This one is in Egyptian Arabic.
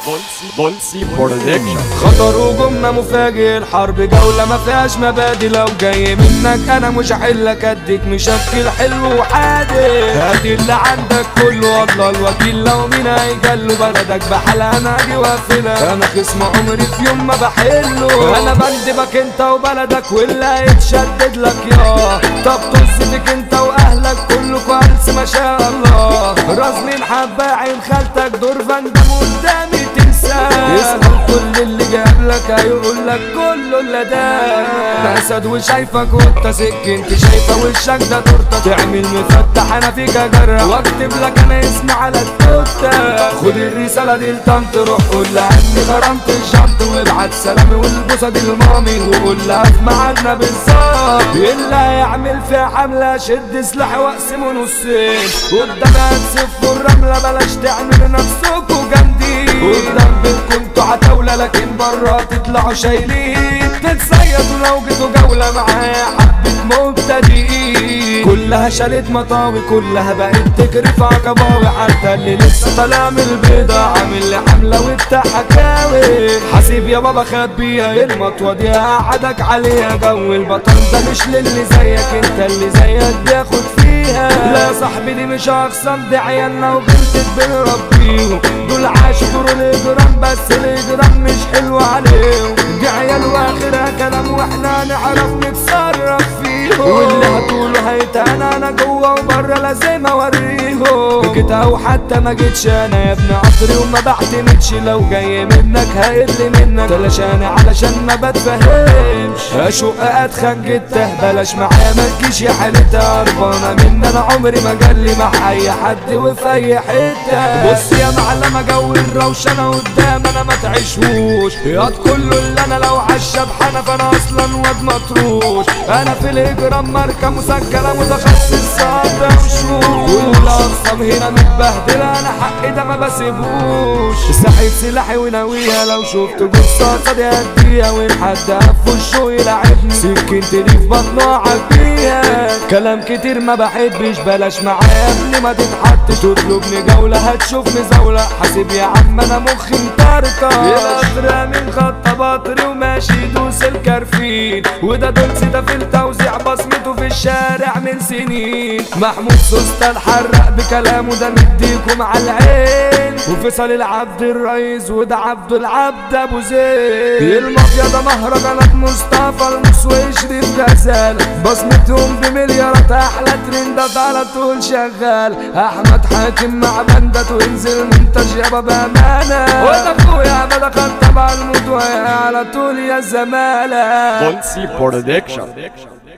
بولسي بولسي برودكشن خطر وجمة مفاجئ الحرب جولة ما فيهاش مبادئ لو جاي منك انا مش هحلك اديك مشكل حلو وحادق هات اللي عندك كله والله الوكيل لو مين هيجله بلدك بحالها انا اجي واقفلها انا خصم عمري في يوم ما بحله انا بندبك انت وبلدك واللي هيتشدد لك يا طب طز فيك انت واهلك كلكوا هلس ما شاء الله رازمين حباعين خالتك دور فندم قدامي تنساه اسأل كل اللي جابلك هيقول لك كله الا ده اسد وشايفك وانت سكنت شايفه وشك ده تورته تعمل مفتح انا فيك اجرح واكتب لك انا اسمي على التوته خد الرساله دي لطنط روح قول لها اني غرمت الشنط وابعت سلامي والبوسه دي لمامي وقول لها في ميعادنا بالظبط اللي هيعمل فيها حمله شد سلاحي واقسمه نصين قدامي هتسفوا الرمله بلاش تعملوا نفسكوا جامدين قدام بيتكم انتوا عتاولة لكن برا تطلعوا شايلين تتصيدوا لو جيتوا جولة معايا حبة مبتدئين كلها شالت مطاوي كلها بقت تجري في عقباوي حتى اللي لسه طالع من البيضة عامل لي حملة وبتاع حكاوي حسيب يا بابا خبيها المطوة دي قعدك عليها جو البطل ده مش للي زيك انت اللي زيك بياخد فيها لا يا صاحبي دي مش اخصام دي عيالنا وبنت بنربيهم دول عاشوا دور الاجرام بس الاجرام مش حلو عليهم دي عيال واخرها كلام واحنا نعرف نتصرف فيهم واللي هتقوله هيتهان انا جوه وبره لازم اوريهم جيت او حتى ما جيتش انا يا ابن عصري وما بعتمدش لو جاي منك هيقل منك تلاشاني علشان ما بتفهمش اشق اتخن جته بلاش معايا ما تجيش يا حالتها هربانه من انا عمري ما جالي مع اي حد وفي اي حته بص يا معلمه جو الروشنه قدام انا ما تعيشوش ياض كله اللي انا لو عالشبحانه فانا اصلا واد مطروش انا في الاجرام ماركه مسجله متخصص صعب وشوش كل اقسام هنا متبهدله انا حقي ده ما بسيبوش سحيب سلاحي وناويها لو شفت جثه قصادي اديها وان حد قف وشه يلعبني سكنتني في بطنه عبيها كلام كتير ما بحبش بلاش معايا قبل ما تتحط تطلبني جولة هتشوفني زولة حاسب يا عم انا مخي مطرطش القطر من خط بطري وماشي دوس الكرفين وده دولسي ده في التوزيع بصمته في الشارع من سنين محمود سوسته الحرق بكلامه ده مديكم على العين وفيصل العبد الرئيس وده عبد العبد ابو زيد المافيا ده مهرجانات مصطفى المس وشريف غزال بصمتهم بمليارات احلى ترندات على طول شغال احمد حاتم مع بندة وانزل منتج يابا بامانه وده اخويا ما دخلت تبع الموت ويا على طول يا زماله بولسي برودكشن